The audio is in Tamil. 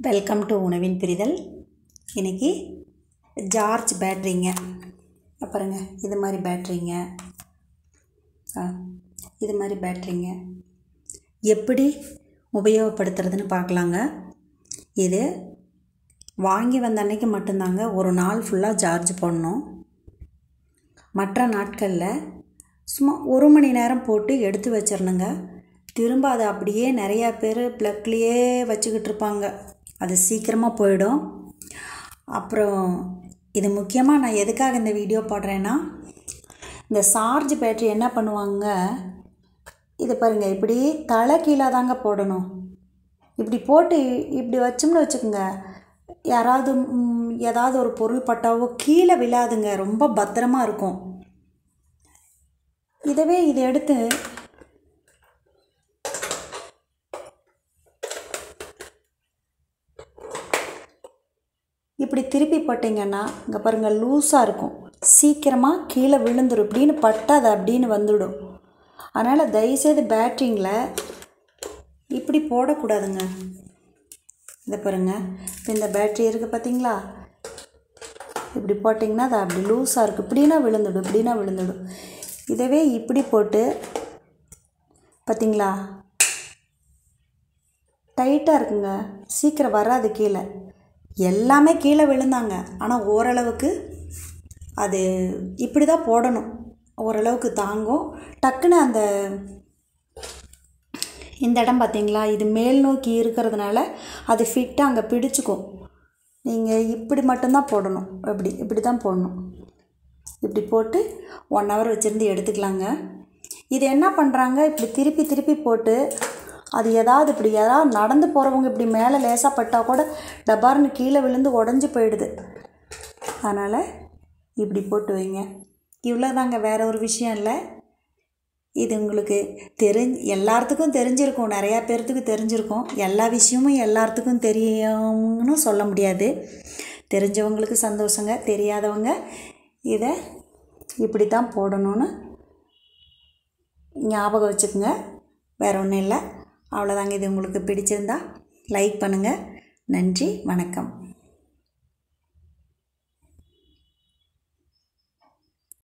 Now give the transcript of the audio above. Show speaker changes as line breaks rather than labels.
வெல்கம் டு உணவின் பிரிதல் இன்றைக்கி ஜார்ஜ் பேட்ரிங்க பாருங்க இது மாதிரி பேட்ரிங்க ஆ இது மாதிரி பேட்ரிங்க எப்படி உபயோகப்படுத்துறதுன்னு பார்க்கலாங்க இது வாங்கி வந்த அன்னைக்கு மட்டும்தாங்க ஒரு நாள் ஃபுல்லாக சார்ஜ் பண்ணணும் மற்ற நாட்களில் சும்மா ஒரு மணி நேரம் போட்டு எடுத்து வச்சிடணுங்க திரும்ப அதை அப்படியே நிறையா பேர் ப்ளக்லேயே வச்சுக்கிட்டு இருப்பாங்க அது சீக்கிரமாக போயிடும் அப்புறம் இது முக்கியமாக நான் எதுக்காக இந்த வீடியோ போடுறேன்னா இந்த சார்ஜ் பேட்ரி என்ன பண்ணுவாங்க இது பாருங்கள் இப்படி தலை கீழே தாங்க போடணும் இப்படி போட்டு இப்படி வச்சோம்னு வச்சுக்கோங்க யாராவது ம், ஏதாவது ஒரு பொருள் பட்டாவோ கீழே விழாதுங்க ரொம்ப பத்திரமா இருக்கும் இதவே இதை எடுத்து இப்படி திருப்பி போட்டிங்கன்னா இங்கே பாருங்கள் லூஸாக இருக்கும் சீக்கிரமாக கீழே விழுந்துடும் இப்படின்னு பட்டாது அப்படின்னு வந்துடும் அதனால் தயவுசெய்து பேட்ரிங்கில் இப்படி போடக்கூடாதுங்க இதை பாருங்க இப்போ இந்த பேட்ரி இருக்குது பார்த்தீங்களா இப்படி போட்டிங்கன்னா அது அப்படி லூஸாக இருக்குது இப்படின்னா விழுந்துடும் இப்படின்னா விழுந்துடும் இதவே இப்படி போட்டு பார்த்தீங்களா டைட்டாக இருக்குங்க சீக்கிரம் வராது கீழே எல்லாமே கீழே விழுந்தாங்க ஆனால் ஓரளவுக்கு அது இப்படி தான் போடணும் ஓரளவுக்கு தாங்கும் டக்குன்னு அந்த இந்த இடம் பார்த்தீங்களா இது மேல் நோக்கி இருக்கிறதுனால அது ஃபிட்டாக அங்கே பிடிச்சிக்கும் நீங்கள் இப்படி மட்டும்தான் போடணும் இப்படி இப்படி தான் போடணும் இப்படி போட்டு ஒன் ஹவர் வச்சுருந்து எடுத்துக்கலாங்க இது என்ன பண்ணுறாங்க இப்படி திருப்பி திருப்பி போட்டு அது ஏதாவது இப்படி ஏதாவது நடந்து போகிறவங்க இப்படி மேலே லேசாக பட்டால் கூட டபார்னு கீழே விழுந்து உடஞ்சி போயிடுது அதனால் இப்படி போட்டு வைங்க இவ்வளோதாங்க வேற ஒரு விஷயம் இல்லை இது உங்களுக்கு தெரிஞ் எல்லாத்துக்கும் தெரிஞ்சிருக்கும் நிறையா பேர்த்துக்கு தெரிஞ்சிருக்கும் எல்லா விஷயமும் எல்லாத்துக்கும் தெரியும்னு சொல்ல முடியாது தெரிஞ்சவங்களுக்கு சந்தோஷங்க தெரியாதவங்க இதை இப்படி தான் போடணும்னு ஞாபகம் வச்சுக்கோங்க வேற ஒன்றும் இல்லை அவ்வளோதாங்க இது உங்களுக்கு பிடிச்சிருந்தா லைக் பண்ணுங்கள் நன்றி வணக்கம்